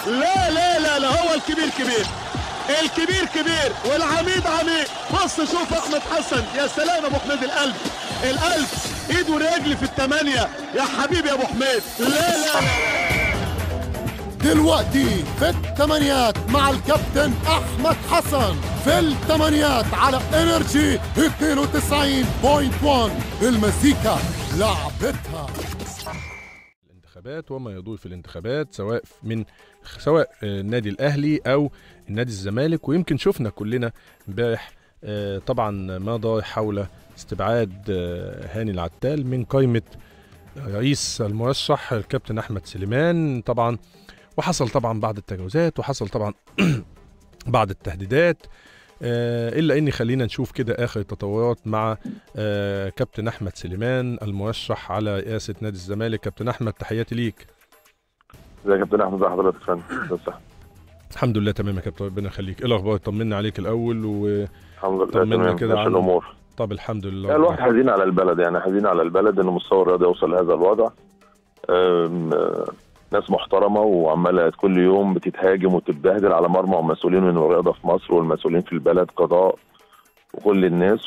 لا لا لا لا هو الكبير كبير الكبير كبير والعميد عميد بص شوف احمد حسن يا سلام يا ابو حميد القلب القلب ايد ورجل في الثمانية يا حبيبي يا ابو حميد لا لا لا دلوقتي في الثمانيات مع الكابتن احمد حسن في الثمانيات على انرجي 92.1 المزيكا لعبتها الانتخابات وما يدور في الانتخابات سواء من سواء آه، النادي الاهلي او النادي الزمالك ويمكن شفنا كلنا امبارح آه، طبعا ما دار حول استبعاد آه، هاني العتال من قائمه رئيس المرشح الكابتن احمد سليمان طبعا وحصل طبعا بعض التجاوزات وحصل طبعا بعض التهديدات آه، الا اني خلينا نشوف كده اخر التطورات مع آه، كابتن احمد سليمان المرشح على رئاسه نادي الزمالك كابتن احمد تحياتي ليك ازيك يا كابتن احمد ازي حضرتك يا فندم بس الحمد لله تمام يا كابتن ربنا يخليك ايه الاخبار طمنا عليك الاول وطب الحمد لله طمنا تمام كده ماشي عن- الامور الحمد لله يعني الواحد حزين على البلد يعني حزين على البلد ان مستوى الرياضه يوصل لهذا الوضع أم، آه، ناس محترمه وعماله كل يوم بتتهاجم وتتبهدل على مرمى المسؤولين من الرياضه في مصر والمسؤولين في البلد قضاء وكل الناس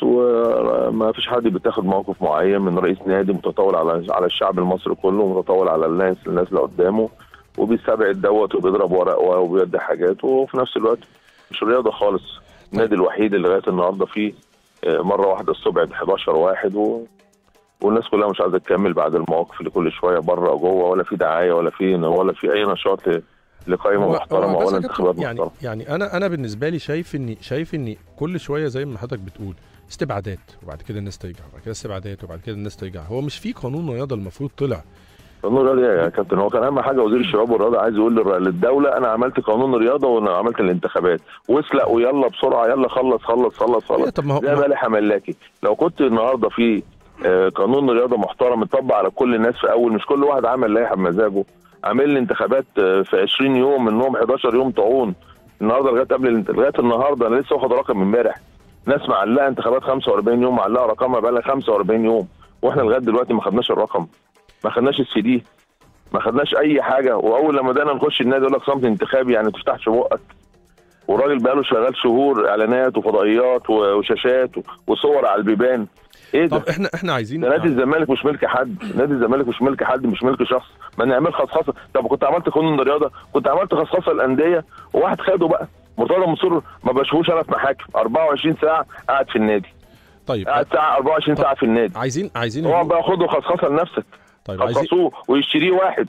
وما فيش حد بيتاخد موقف معين من رئيس نادي متطاول على على الشعب المصري كله متطاول على الناس الناس اللي قدامه وبيستبعد دوت وبيضرب ورق وبيدي حاجات وفي نفس الوقت مش رياضه خالص النادي الوحيد اللي لغايه النهارده فيه آه، مره واحده استبعد 11 واحد و... والناس كلها مش عايزه تكمل بعد المواقف اللي كل شويه بره وجوه ولا في دعايه ولا في ولا في اي نشاط ل- لقائمه هو- هو محترمه بس ولا يا كابتن انتخابات يعني محترمه يعني انا انا بالنسبه لي شايف اني شايف اني كل شويه زي ما حضرتك بتقول استبعادات وبعد كده الناس ترجع وبعد كده استبعادات وبعد كده الناس ترجع هو مش في قانون رياضه المفروض طلع قانون الرياضه يا كابتن هو كان اهم حاجه وزير الشباب والرياضه عايز يقول للر- للدوله انا عملت قانون الرياضه وانا عملت الانتخابات واسلق ويلا بسرعه يلا خلص خلص خلص إيه خلص طب ما هو زي ما- مالح ملاكي لو كنت النهارده في آه، قانون رياضه محترم اتطبق على كل الناس في اول مش كل واحد عمل لائحه بمزاجه عامل لي انتخابات آه، في 20 يوم منهم 11 يوم طاعون النهارده لغايه قبل الانت- لغايه النهارده انا لسه واخد رقم امبارح ناس معلقه انتخابات 45 يوم معلقه رقمها بقى لها 45 يوم واحنا لغايه دلوقتي ما خدناش الرقم ما خدناش السي دي ما خدناش اي حاجه واول لما بدانا نخش النادي يقول لك صمت انتخابي يعني ما تفتحش بقك والراجل بقاله شغال شهور اعلانات وفضائيات و- وشاشات و- وصور على البيبان ايه ده؟ طب احنا احنا عايزين ده نادي الزمالك مش ملك حد نادي الزمالك مش ملك حد مش ملك شخص ما نعمل خصخصه طب كنت عملت قانون الرياضه كنت عملت خصخصه الانديه وواحد خده بقى مرتضى منصور ما بشوفوش انا في محاكم 24 ساعه قاعد في النادي طيب قاعد ساعه 24 ساعه في النادي عايزين عايزين هو بقى خده خصخصه لنفسك طيب عايزين خصصوه ويشتريه واحد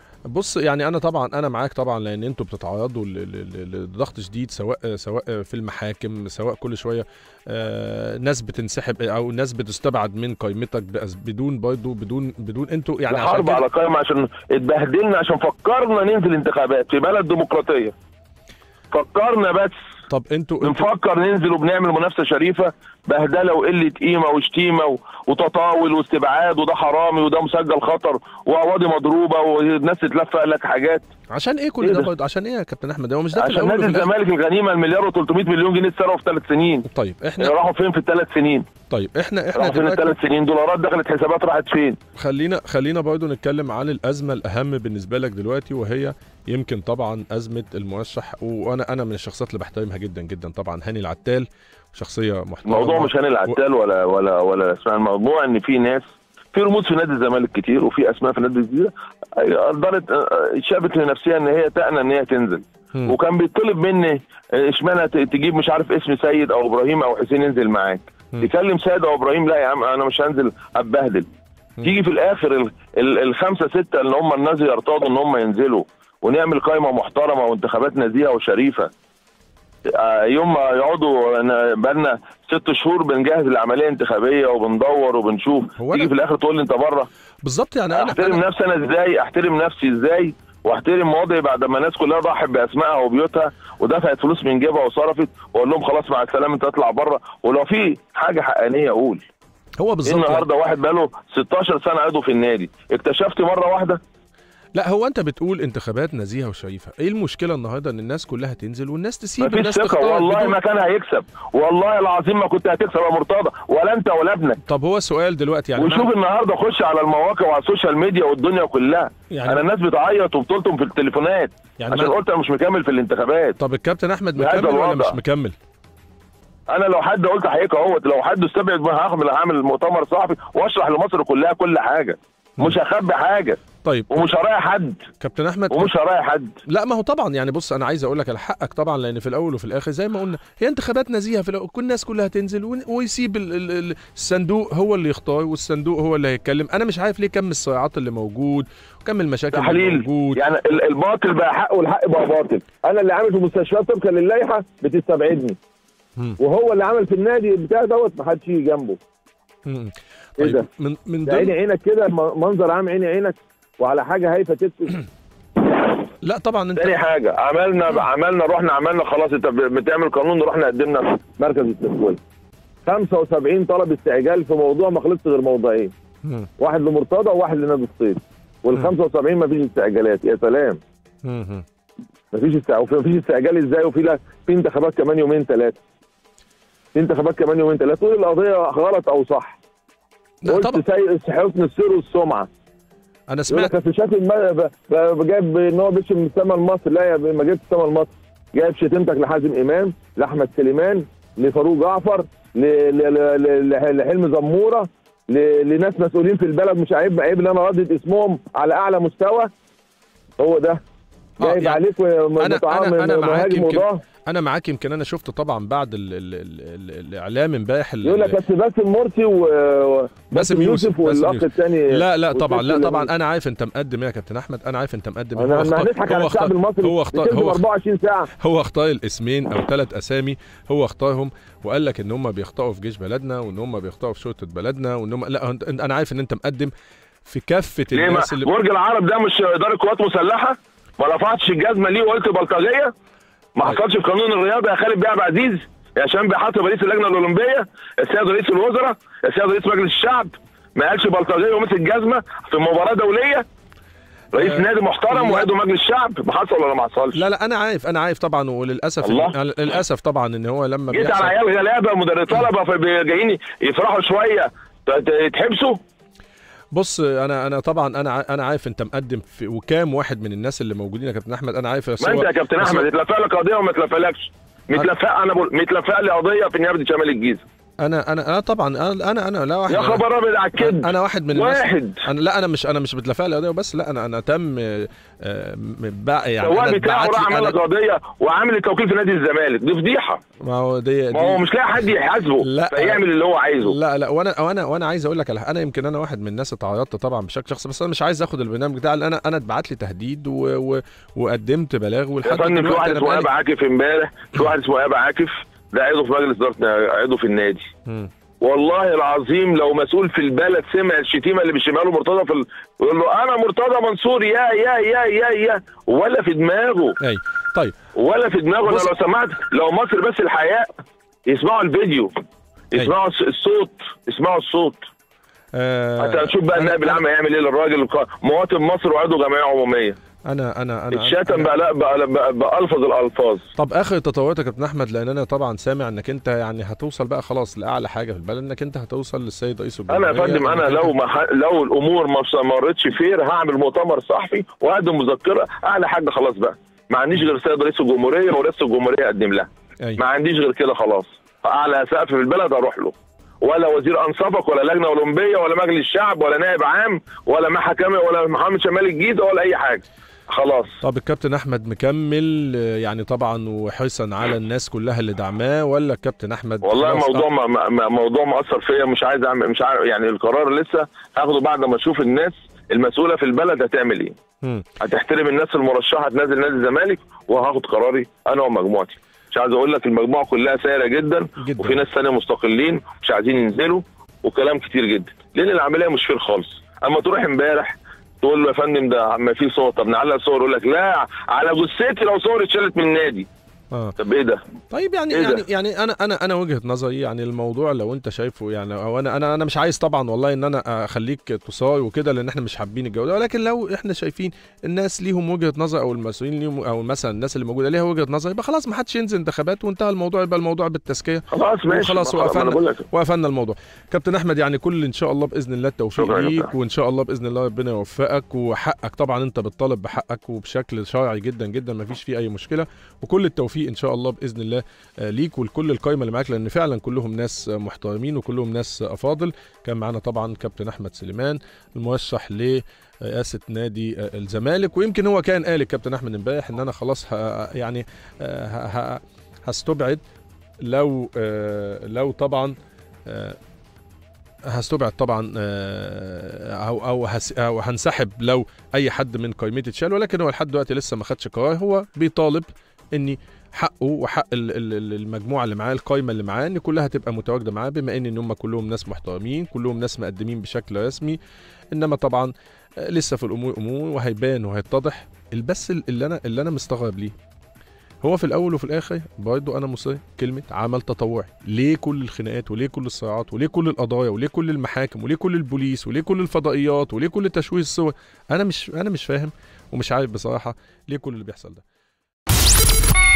بص يعني انا طبعا انا معاك طبعا لان انتوا بتتعرضوا ل- ل- ل- لضغط شديد سواء سواء في المحاكم سواء كل شويه آه ناس بتنسحب او ناس بتستبعد من قائمتك بأس- بدون برضه بدون بدون انتوا يعني يعني عشان حرب كده- على قائمة عشان اتبهدلنا عشان فكرنا ننزل انتخابات في بلد ديمقراطية فكرنا بس طب انتوا انتوا بنفكر ننزل وبنعمل منافسة شريفة بهدلة وقلة قيمة وشتيمة و- وتطاول واستبعاد وده حرامي وده مسجل خطر وقواضي مضروبة والناس تتلفق لك حاجات عشان ايه كل إيه ده ده؟ برضه عشان ايه يا كابتن احمد هو مش ده في عشان الأول نادي وفي الآخر؟ الزمالك الغنيمة المليار و300 مليون جنيه اتصرفوا في ثلاث سنين طيب احنا راحوا فين في الثلاث سنين؟ طيب احنا احنا راحوا فين دلوقتي الثلاث سنين؟ دولارات دخلت حسابات راحت فين؟ خلينا خلينا برضه نتكلم عن الازمه الاهم بالنسبه لك دلوقتي وهي يمكن طبعا ازمه المرشح وانا انا من الشخصيات اللي بحترمها جدا جدا طبعا هاني العتال شخصيه محترمه الموضوع مش هاني العتال ولا ولا ولا اسمها الموضوع ان في ناس في رموز في نادي الزمالك كتير وفي اسماء في نادي الجزيره قدرت آه، شابت لنفسها ان هي تأنى ان هي تنزل مم. وكان بيطلب مني آه، اشمعنى ت- تجيب مش عارف اسم سيد او ابراهيم او حسين ينزل معاك مم. تكلم سيد او ابراهيم لا يا عم انا مش هنزل اتبهدل تيجي في الاخر ال- ال- الخمسه سته اللي هم الناس يرتضوا ان هم ينزلوا ونعمل قائمه محترمه وانتخابات نزيهه وشريفه آه، يوم ما يقعدوا أنا بقالنا ست شهور بنجهز العمليه الانتخابيه وبندور وبنشوف هو تيجي أنا- في الاخر تقول لي انت بره بالظبط يعني انا احترم أنا نفسي انا ازاي احترم نفسي ازاي واحترم وضعي بعد ما الناس كلها ضحت باسمائها وبيوتها ودفعت فلوس من جيبها وصرفت واقول لهم خلاص مع السلامه انت اطلع بره ولو في حاجه حقانيه اقول هو إيه بالظبط يعني النهارده واحد بقاله 16 سنه عضو في النادي اكتشفت مره واحده لا هو انت بتقول انتخابات نزيهه وشريفه ايه المشكله النهارده ان الناس كلها تنزل والناس تسيب مفيش الناس ثقه تختار والله بدون- ما كان هيكسب والله العظيم ما كنت هتكسب يا مرتضى ولا انت ولا ابنك طب هو السؤال دلوقتي يعني وشوف معنى- النهارده خش على المواقع وعلى السوشيال ميديا والدنيا كلها يعني- انا الناس بتعيط وبتلطم في التليفونات يعني عشان معنى- قلت انا مش مكمل في الانتخابات طب الكابتن احمد بهذا مكمل ولا الوضع. مش مكمل انا لو حد قلت حقيقه اهوت لو حد استبعد ما هعمل هعمل مؤتمر صحفي واشرح لمصر كلها كل حاجه مش هخبي حاجه طيب ومش هرايح حد كابتن احمد ومش هرايح حد لا ما هو طبعا يعني بص انا عايز اقول لك على حقك طبعا لان في الاول وفي الاخر زي ما قلنا هي انتخابات نزيهه في الأول كل الناس كلها تنزل ون- ويسيب ال- ال- ال- الصندوق هو اللي يختار والصندوق هو اللي هيتكلم انا مش عارف ليه كم الصراعات اللي موجود وكم المشاكل اللي تحليل موجود يعني ال- الباطل بقى حق والحق بقى باطل انا اللي عامل في المستشفيات طبقا للائحه بتستبعدني مم. وهو اللي عمل في النادي بتاع دوت ما حدش يجي جنبه مم. إيه طيب ده؟ من من ده عيني ضمن عينك كده م- منظر عام عيني عينك وعلى حاجه هايفه تكتب لا طبعا انت تاني حاجه عملنا عملنا رحنا عملنا خلاص انت ب- بتعمل قانون رحنا قدمنا في مركز التسويه 75 طلب استعجال في موضوع ما خلصش غير موضوعين مم. واحد لمرتضى وواحد لنادي الصيد وال 75 ما فيش استعجالات يا سلام مم. مم. ما فيش استعجال وفي- فيش استعجال ازاي وفي لا في انتخابات كمان يومين ثلاثه في انتخابات كمان يومين ثلاثه تقول القضيه غلط او صح لا طبعا قلت سيء حسن السير والسمعه انا يقول سمعت لك اصل شاف الم- ب- ب- جايب ان هو بيشتم من سما لمصر لا يا ب- ما جبتش سما لمصر جايب شتيمتك لحازم امام لاحمد سليمان لفاروق جعفر ل- ل- ل- ل- لحلمي زموره ل- لناس مسؤولين في البلد مش عيب عيب ان انا ردد اسمهم على اعلى مستوى هو ده آه، جايب يعني عليك أنا- أنا- أنا معاك مهاجم يمكن- وضاه انا معاك يمكن انا شفت طبعا بعد ال ال ال ال الاعلام امبارح ال- يقول لك بس باسم مرسي و باسم يوسف، يوسف باسم والاخ يوسف. الثاني لا لا طبعا لا والست طبعا اللي- انا عارف انت مقدم ايه يا كابتن احمد انا عارف انت مقدم ايه انا هو ما اختار هنضحك على هو الشعب اختار المصري هو اختار بتكذب هو 24 ساعه هو اختار الاسمين او ثلاث اسامي هو اختارهم وقال لك ان هم بيخطئوا في جيش بلدنا وان هم بيخطئوا في شرطه بلدنا وان هم لا أنت- انا عارف ان انت مقدم في كافه ليه ما الناس اللي برج العرب ده مش اداره قوات مسلحه ما رفعتش الجزمه ليه وقلت بلطجيه ما طيب. حصلش في قانون الرياضه يا خالد بيه عبد العزيز يا هشام بيحاسب رئيس اللجنه الاولمبيه السيد رئيس الوزراء السيد رئيس مجلس الشعب ما قالش بلطجيه ومسك جزمه في مباراه دوليه رئيس آه، نادي محترم لا. وعضو مجلس الشعب ما حصل ولا ما حصلش لا لا انا عارف انا عارف طبعا وللاسف الله. للاسف طبعا ان هو لما جيت بيحصل على عيال غلابه مدرب طلبه فبي- جايين يفرحوا شويه ت- ت- يتحبسوا بص انا انا طبعا انا ع- انا عارف انت مقدم في وكام واحد من الناس اللي موجودين يا كابتن احمد انا عارف بس ما انت هو- يا كابتن بس احمد هو- اتلفق لك قضيه وما اتلفقلكش متلفق انا بقول متلفق لي قضيه في نيابه شمال الجيزه انا انا انا طبعا انا انا, أنا لا واحد يا خبر ابيض على الكذب انا واحد من الناس واحد انا لا انا مش انا مش بتلفق لي قضيه بس لا انا انا تم آه، آه، م- بقى يعني السواق انا بتاعه اتبعت راح لي عمل لك أنا قضيه وعامل التوكيل في نادي الزمالك دي فضيحه ما هو دي, ما هو دي مش لاقي حد يحاسبه لا. فيعمل اللي هو عايزه لا لا وانا وانا وانا عايز اقول لك على انا يمكن انا واحد من الناس اتعيطت طبعا بشكل شخصي بس انا مش عايز اخد البرنامج بتاع لأن انا انا اتبعت لي تهديد و و وقدمت بلاغ يا ولحد فندم في دلوقتي واحد انا اسمه ايهاب بقالي عاكف امبارح في واحد اسمه ايهاب عاكف ده عضو في مجلس اداره عضو في النادي مم. والله العظيم لو مسؤول في البلد سمع الشتيمه اللي بيشتمها له مرتضى في ال... يقول له انا مرتضى منصور يا يا يا يا يا ولا في دماغه اي طيب ولا في دماغه انا بص- لو سمعت لو مصر بس الحياء يسمعوا الفيديو يسمعوا الص- الصوت يسمعوا الصوت آه حتى نشوف بقى أنا- النائب العام هيعمل ايه للراجل الق- مواطن مصر وعضو جمعيه عموميه انا انا انا اتشتم أنا- بقى لا بقى بقى بألفظ الالفاظ طب اخر تطورات يا كابتن احمد لان انا طبعا سامع انك انت يعني هتوصل بقى خلاص لاعلى حاجه في البلد انك انت هتوصل للسيد رئيس انا يا الجمهوريه فندم انا إنك لو أنت- ما ح- لو الامور ما استمرتش فير هعمل مؤتمر صحفي واقدم مذكره اعلى حاجه خلاص بقى ما عنديش غير سيد رئيس الجمهوريه ورئيس الجمهوريه اقدم لها أي. ما عنديش غير كده خلاص اعلى سقف في البلد اروح له ولا وزير انصافك ولا لجنه اولمبيه ولا مجلس الشعب ولا نائب عام ولا محكمه ولا محامي شمال الجيزه ولا اي حاجه خلاص طب الكابتن احمد مكمل آه، يعني طبعا وحرصا على الناس كلها اللي دعماه ولا الكابتن احمد والله خلاص موضوع آه، ما ما- ما موضوع مأثر فيا مش عايز اعمل مش عارف يعني القرار لسه هاخده بعد ما اشوف الناس المسؤوله في البلد هتعمل ايه مم. هتحترم الناس المرشحه تنزل نادي الزمالك وهاخد قراري انا ومجموعتي مش عايز اقول لك المجموعه كلها سايره جدا, جداً. وفي ناس ثانيه مستقلين مش عايزين ينزلوا وكلام كتير جدا لان العمليه مش فير خالص اما تروح امبارح تقول له يا فندم ده ما في صور طب نعلق صور يقول لك لا على جثتي لو صور اتشالت من النادي اه طب ايه ده؟ طيب يعني إيه ده؟ يعني يعني انا انا انا وجهه نظري يعني الموضوع لو انت شايفه يعني او انا انا انا مش عايز طبعا والله ان انا اخليك تصاي وكده لان احنا مش حابين الجو ده ولكن لو احنا شايفين الناس ليهم وجهه نظر او المسؤولين ليهم او مثلا الناس اللي موجوده ليها وجهه نظر يبقى خلاص ما حدش ينزل انتخابات وانتهى الموضوع يبقى الموضوع بالتزكيه خلاص ماشي وخلاص ما خلاص، ما وقفلنا. انا بقول لك وقفلنا الموضوع كابتن احمد يعني كل ان شاء الله باذن الله التوفيق شكرا يا ليك كابتن. وان شاء الله باذن الله ربنا يوفقك وحقك طبعا انت بتطالب بحقك وبشكل شرعي جدا جدا ما فيش فيه اي مشكله وكل التوفيق ان شاء الله باذن الله آه، ليك ولكل القايمه اللي معاك لان فعلا كلهم ناس آه، محترمين وكلهم ناس آه، افاضل كان معانا طبعا كابتن احمد سليمان المرشح ل رئاسة نادي آه، الزمالك ويمكن هو كان قال الكابتن احمد امبارح ان انا خلاص ه- يعني آه، ه- ه- هستبعد لو آه، لو طبعا آه، هستبعد طبعا آه، او او هس او هنسحب لو اي حد من قائمتي اتشال ولكن هو لحد دلوقتي لسه ما خدش قرار هو بيطالب اني حقه وحق ال- ال- ال- المجموعه اللي معاه القايمه اللي معاه ان كلها تبقى متواجده معاه بما ان ان هم كلهم ناس محترمين كلهم ناس مقدمين بشكل رسمي انما طبعا آه، لسه في الامور امور وهيبان وهيتضح البس اللي انا اللي انا مستغرب ليه هو في الاول وفي الاخر برضه انا مصر كلمه عمل تطوعي ليه كل الخناقات وليه كل الصراعات وليه كل القضايا وليه كل المحاكم وليه كل البوليس وليه كل الفضائيات وليه كل تشويه الصور انا مش انا مش فاهم ومش عارف بصراحه ليه كل اللي بيحصل ده